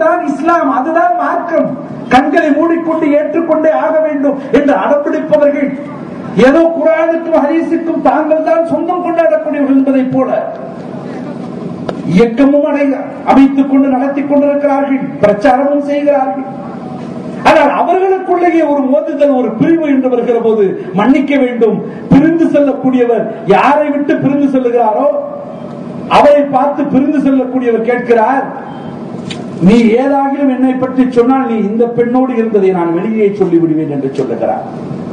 அதுதான் இஸ்லாம் அதுதான் மார்க்கம் கண்களை மூடிக்கொண்டு ஏற்றுக்கொண்டே ஆக வேண்டும் என்று அடம்பிடிப்பவர்கள் ஏதோ குரானுக்கும் ஹதீஸுக்கும் தாங்கள் தான் சொந்தம் கொண்டாடக்கூடியவர்கள் என்பதைப் போல இயக்கமும் அடை அமைத்துக் கொண்டு நடத்தி கொண்டிருக்கிறார்கள் பிரச்சாரமும் செய்கிறார்கள் ஆனால் அவர்களுக்குள்ளேயே ஒரு மோதுதல் ஒரு பிரிவு என்று வருகிற போது மன்னிக்க வேண்டும் பிரிந்து செல்லக்கூடியவர் யாரை விட்டு பிரிந்து செல்லுகிறாரோ அவரை பார்த்து பிரிந்து செல்லக்கூடியவர் கேட்கிறார் நீ ஏதாகிலும் என்னை பற்றி சொன்னால் நீ இந்த பெண்ணோடு இருந்ததை நான் வெளியே சொல்லி விடுவேன் என்று சொல்லுகிறார்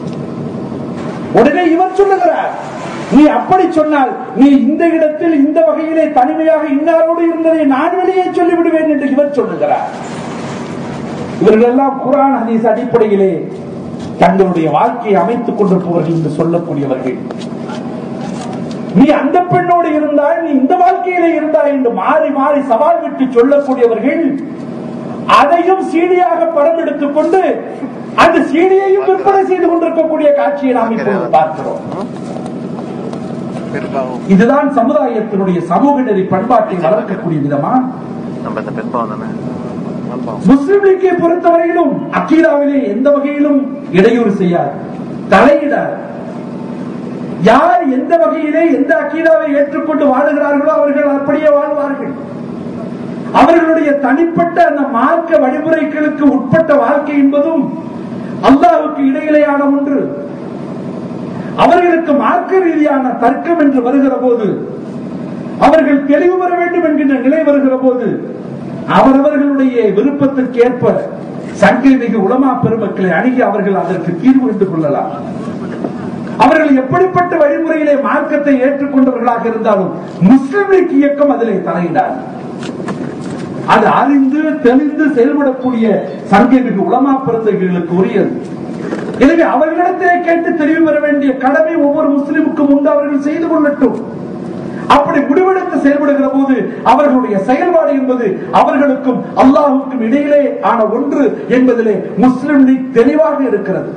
உடனே இவர் சொல்லுகிறார் நீ அப்படி சொன்னால் நீ இந்த இடத்தில் இந்த வகையிலே தனிமையாக இன்னாரோடு இருந்ததை நான் வெளியே சொல்லி விடுவேன் என்று இவர் சொல்லுகிறார் இவர்கள் எல்லாம் குரான் ஹதீஸ் அடிப்படையிலே தங்களுடைய வாழ்க்கையை அமைத்துக் கொண்டிருப்பவர்கள் என்று சொல்லக்கூடியவர்கள் நீ அந்த பெண்ணோடு இருந்தாய் நீ இந்த வாழ்க்கையிலே இருந்தாய் என்று மாறி மாறி சவால் விட்டு சொல்லக்கூடியவர்கள் அதையும் சீடியாக படம் எடுத்துக்கொண்டு அந்த சீடியையும் விற்பனை செய்து கொண்டிருக்கக்கூடிய காட்சியை நாம் இப்போது பார்க்கிறோம் பெரும்பாவம் இதுதான் சமுதாயத்தினுடைய சமூக நெறி பண்பாட்டை வளர்க்கக்கூடிய விதமா நம்ம இந்த பெரும்பாவம் தானே பெரும்பாவம். முஸ்லிம் லீக்கை பொறுத்தவரையிலும் அக்கீதாவிலே எந்த வகையிலும் இடையூறு செய்யாது தலையிடாது யார் எந்த வகையிலே எந்த அக்கீதாவை ஏற்றுக்கொண்டு வாழுகிறார்களோ அவர்கள் அப்படியே வாழ்வார்கள் அவர்களுடைய தனிப்பட்ட அந்த மார்க்க வழிமுறைகளுக்கு உட்பட்ட வாழ்க்கை என்பதும் அல்லாஹ்வுக்கு இடையிலேயான ஒன்று அவர்களுக்கு மார்க்க ரீதியான தர்க்கம் என்று வருகிற போது அவர்கள் தெளிவு பெற வேண்டும் என்கின்ற நிலை வருகிற போது அவரவர்களுடைய விருப்பத்திற்கு ஏற்ப சங்கை மிகு உலமா பெருமக்களை அணுகி அவர்கள் அதற்கு தீர்வு கண்டு கொள்ளலாம் அவர்கள் எப்படிப்பட்ட வழிமுறையிலே மார்க்கத்தை ஏற்றுக்கொண்டவர்களாக இருந்தாலும் முஸ்லிம் லீக் இயக்கம் அதிலே தலையிடாது அது அறிந்து தெளிந்து செயல்படக்கூடிய சங்கை மிகு உலமா பிறந்தவர்களுக்கு உரியது எனவே அவர்களிடத்திலே கேட்டு தெளிவு பெற வேண்டிய கடமை ஒவ்வொரு முஸ்லிமுக்கும் உண்டு அவர்கள் செய்து கொள்ளட்டும் அப்படி முடிவெடுத்து செயல்படுகிற போது அவர்களுடைய செயல்பாடு என்பது அவர்களுக்கும் அல்லாஹுக்கும் இடையிலே ஆன ஒன்று என்பதிலே முஸ்லிம் லீக் தெளிவாக இருக்கிறது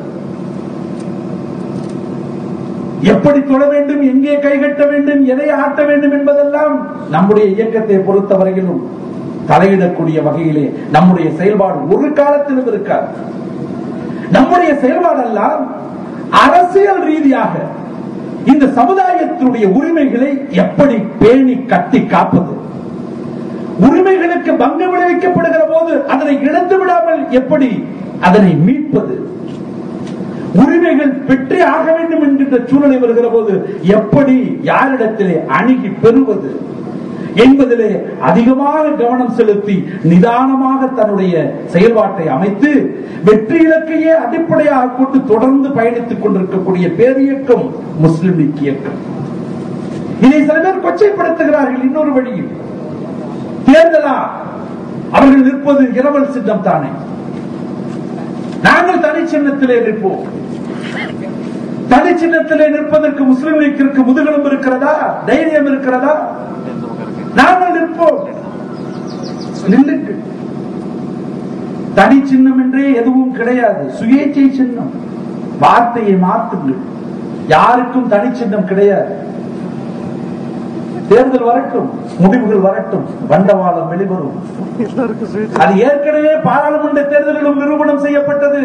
எப்படி தொழ வேண்டும் எங்கே கைகட்ட வேண்டும் எதை ஆட்ட வேண்டும் என்பதெல்லாம் நம்முடைய இயக்கத்தை பொறுத்தவரையிலும் தலையிடக்கூடிய வகையிலே நம்முடைய செயல்பாடு ஒரு காலத்திலும் இருக்காது நம்முடைய செயல்பாடெல்லாம் அரசியல் ரீதியாக இந்த சமுதாயத்தினுடைய உரிமைகளை எப்படி பேணி கட்டி காப்பது உரிமைகளுக்கு பங்கம் விளைவிக்கப்படுகிற போது அதனை இழந்து விடாமல் எப்படி அதனை மீட்பது உரிமைகள் பெற்றே ஆக வேண்டும் என்கின்ற சூழ்நிலை வருகிற போது எப்படி யாரிடத்திலே அணுகி பெறுவது என்பதிலே அதிகமான கவனம் செலுத்தி நிதானமாக தன்னுடைய செயல்பாட்டை அமைத்து வெற்றி இலக்கையே அடிப்படையாக கொண்டு தொடர்ந்து பயணித்துக் கொண்டிருக்கக்கூடிய பேரியக்கம் முஸ்லிம் லீக் இயக்கம் இதை சில பேர் கொச்சைப்படுத்துகிறார்கள் இன்னொரு வழியில் தேர்தலா அவர்கள் நிற்பது இரவல் சின்னம் தானே நாங்கள் தனி சின்னத்திலே நிற்போம் தனி சின்னத்திலே நிற்பதற்கு முஸ்லிம் லீக்கிற்கு முதுகெலும்பு இருக்கிறதா தைரியம் இருக்கிறதா எந்த பக்கம் இருக்கு நாங்கள் நிற்போம் நில்லுங்கள் தனி சின்னம் என்றே எதுவும் கிடையாது சுயேச்சை சின்னம் வார்த்தையை மாற்றுங்கள் யாருக்கும் தனி சின்னம் கிடையாது தேர்தல் வரட்டும் முடிவுகள் வரட்டும் வண்டவாளம் வெளிவரும் எல்லாருக்கும் ஸ்வீட் அது ஏற்கனவே பாராளுமன்ற தேர்தலிலும் நிரூபணம் செய்யப்பட்டது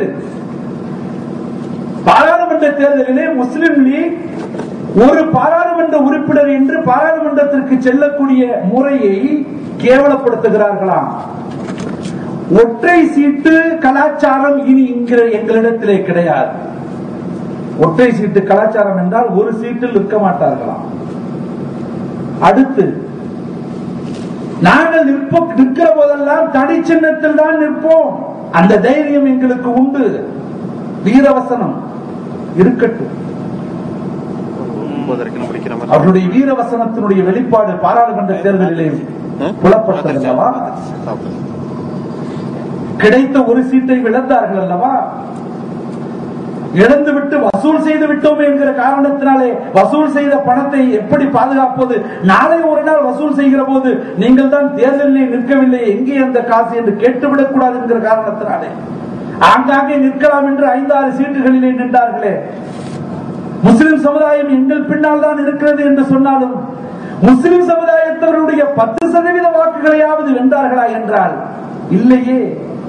பாராளுமன்ற தேர்தலிலே முஸ்லிம் லீக் ஒரு பாராளுமன்ற உறுப்பினர் என்று பாராளுமன்றத்திற்கு செல்லக்கூடிய முறையை கேவலப்படுத்துகிறார்களாம் ஒற்றை சீட்டு கலாச்சாரம் இனி இங்கிற எங்களிடத்திலே கிடையாது ஒற்றை சீட்டு கலாச்சாரம் என்றால் ஒரு சீட்டில் நிற்க மாட்டார்களாம் அடுத்து நாங்கள் நிற்போம் நிற்கிற போதெல்லாம் தனி சின்னத்தில் தான் நிற்போம் அந்த தைரியம் எங்களுக்கு உண்டு வீரவசனம் இருக்கட்டும் ஒன்பது வரைக்கும் முடிக்கிற மாதிரி அவர்களுடைய வீரவசனத்தினுடைய வெளிப்பாடு பாராளுமன்ற தேர்தலிலே புலப்பட்டது அல்லவா சாப்பிடுங்க கிடைத்த ஒரு சீட்டை இழந்தார்கள் அல்லவா இழந்து விட்டு வசூல் செய்து விட்டோம் என்கிற காரணத்தினாலே வசூல் செய்த பணத்தை எப்படி பாதுகாப்பது நாளை ஒரு நாள் வசூல் செய்கிற போது நீங்கள் தான் தேர்தலில் நிற்கவில்லை எங்கே அந்த காசு என்று கேட்டுவிடக் கூடாது என்கிற காரணத்தினாலே ஆங்காங்கே நிற்கலாம் என்று ஐந்தாறு சீட்டுகளிலே நின்றார்களே முஸ்லிம் சமுதாயம் எங்கள் பின்னால் தான் இருக்கிறது என்று சொன்னாலும் முஸ்லிம் சமுதாயத்தவருடைய பத்து சதவீத வாக்குகளையாவது வென்றார்களா என்றால் இல்லையே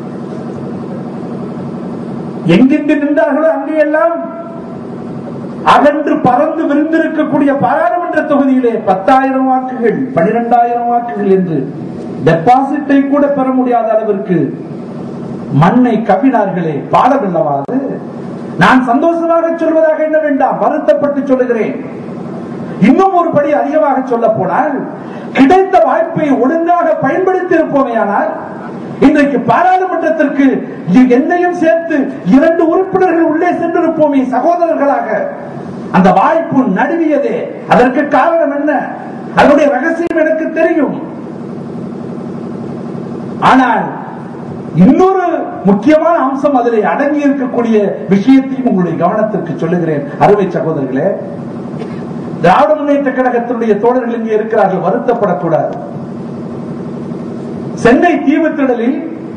எங்கெங்கு நின்றார்களோ அங்கெல்லாம் அகன்று பறந்து விரிந்திருக்கக்கூடிய பாராளுமன்ற தொகுதியிலே பத்தாயிரம் வாக்குகள் பனிரெண்டாயிரம் வாக்குகள் என்று டெபாசிட்டை கூட பெற முடியாத அளவிற்கு மண்ணை கவினார்களே பாடவில்லவா அது நான் சந்தோஷமாக சொல்வதாக என்ன வேண்டாம் வருத்தப்பட்டு சொல்லுகிறேன் இன்னும் ஒரு படி அதிகமாக சொல்ல போனால் கிடைத்த வாய்ப்பை ஒழுங்காக பயன்படுத்தி இருப்போமேயானால் இன்றைக்கு பாராளுமன்றத்திற்கு என்னையும் சேர்த்து இரண்டு உறுப்பினர்கள் உள்ளே சென்றிருப்போமே சகோதரர்களாக அந்த வாய்ப்பு நடுவியதே அதற்கு காரணம் என்ன அதனுடைய ரகசியம் எனக்கு தெரியும் ஆனால் இன்னொரு முக்கியமான அம்சம் அதிலே அடங்கி இருக்கக்கூடிய விஷயத்தையும் உங்களுடைய கவனத்திற்கு சொல்லுகிறேன் அருமை சகோதரர்களே திராவிட முன்னேற்ற கழகத்தினுடைய தோழர்கள் இங்கே இருக்கிறார்கள் வருத்தப்படக்கூடாது சென்னை தீவுத்திடலில்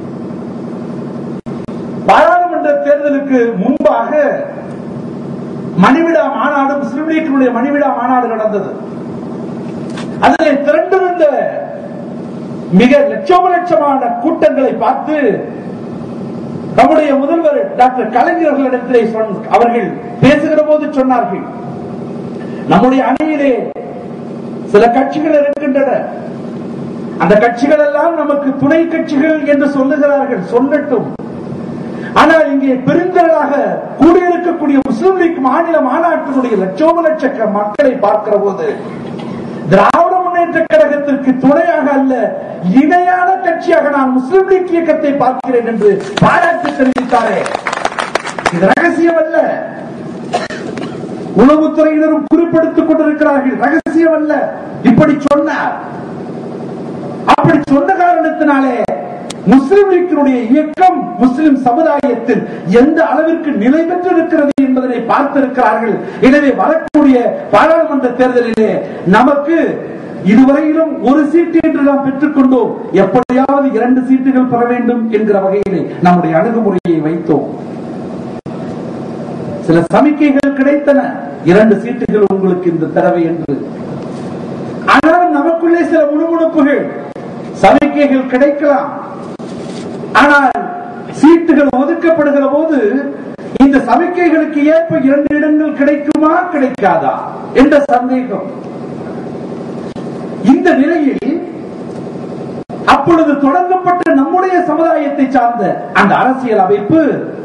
பாராளுமன்ற தேர்தலுக்கு முன்பாக மணிவிழா மாநாடு முஸ்லிம் லீக்கினுடைய மணிவிழா மாநாடு நடந்தது அதில் திரண்டிருந்த மிக லட்சோப லட்சமான கூட்டங்களை பார்த்து நம்முடைய முதல்வர் டாக்டர் கலைஞர்களிடத்திலே சொன்ன- அவர்கள் பேசுகிற போது சொன்னார்கள் நம்முடைய அணியிலே சில கட்சிகள் இருக்கின்றன அந்த கட்சிகள் எல்லாம் நமக்கு துணை கட்சிகள் என்று சொல்லுகிறார்கள் சொல்லட்டும் ஆனால் இங்கே பெருந்திரளாக கூடியிருக்கக்கூடிய முஸ்லிம் லீக் மாநில மாநாட்டினுடைய லட்சோப லட்ச மக்களை பார்க்கிற போது திராவிட முன்னேற்ற கழகத்திற்கு துணையாக அல்ல இணையான கட்சியாக நான் முஸ்லிம் லீக் இயக்கத்தை பார்க்கிறேன் என்று பாராட்டு தெரிவித்தாரே இது ரகசியம் அல்ல உளவுத்துறையினரும் குறிப்பிடுத்திக் கொண்டிருக்கிறார்கள் ரகசியம் அல்ல இப்படி சொன்னார் அப்படி சொன்ன காரணத்தினாலே முஸ்லிம் லீக்கினுடைய இயக்கம் முஸ்லிம் சமுதாயத்தில் எந்த அளவிற்கு நிலை பெற்றிருக்கிறது என்பதனை பார்த்திருக்கிறார்கள் எனவே வரக்கூடிய பாராளுமன்ற தேர்தலிலே நமக்கு இதுவரையிலும் ஒரு சீட்டு என்று நாம் பெற்றுக் கொண்டோம் எப்படியாவது இரண்டு சீட்டுகள் பெற வேண்டும் என்கிற வகையிலே நம்முடைய அணுகுமுறையை வைத்தோம் சில சமிக்கைகள் கிடைத்தன இரண்டு சீட்டுகள் உங்களுக்கு இந்த தடவை என்று ஆனால் நமக்குள்ளே சில முணுமுணுப்புகள் சமிக்கைகள் கிடைக்கலாம் ஆனால் சீட்டுகள் ஒதுக்கப்படுகிற போது இந்த சமிக்கைகளுக்கு ஏற்ப இரண்டு இடங்கள் கிடைக்குமா கிடைக்காதா என்ற சந்தேகம் இந்த நிலையில் அப்பொழுது தொடங்கப்பட்ட நம்முடைய சமுதாயத்தை சார்ந்த அந்த அரசியல் அமைப்பு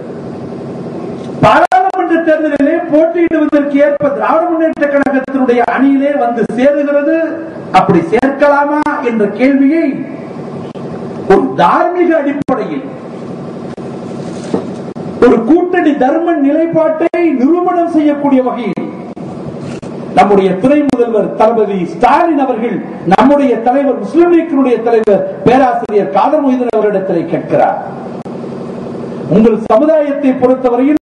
பாராளுமன்ற தேர்தலிலே போட்டியிடுவதற்கு ஏற்ப திராவிட முன்னேற்ற கழகத்தினுடைய அணியிலே வந்து சேருகிறது அப்படி சேர்க்கலாமா என்ற கேள்வியை ஒரு தார்மீக அடிப்படையில் ஒரு கூட்டணி தர்ம நிலைப்பாட்டை நிரூபணம் செய்யக்கூடிய வகையில் நம்முடைய துணை முதல்வர் தளபதி ஸ்டாலின் அவர்கள் நம்முடைய தலைவர் முஸ்லிம் லீக்கினுடைய தலைவர் பேராசிரியர் காதர் மொய்தன் அவரிடத்திலே கேட்கிறார் உங்கள் சமுதாயத்தை பொறுத்தவரையில்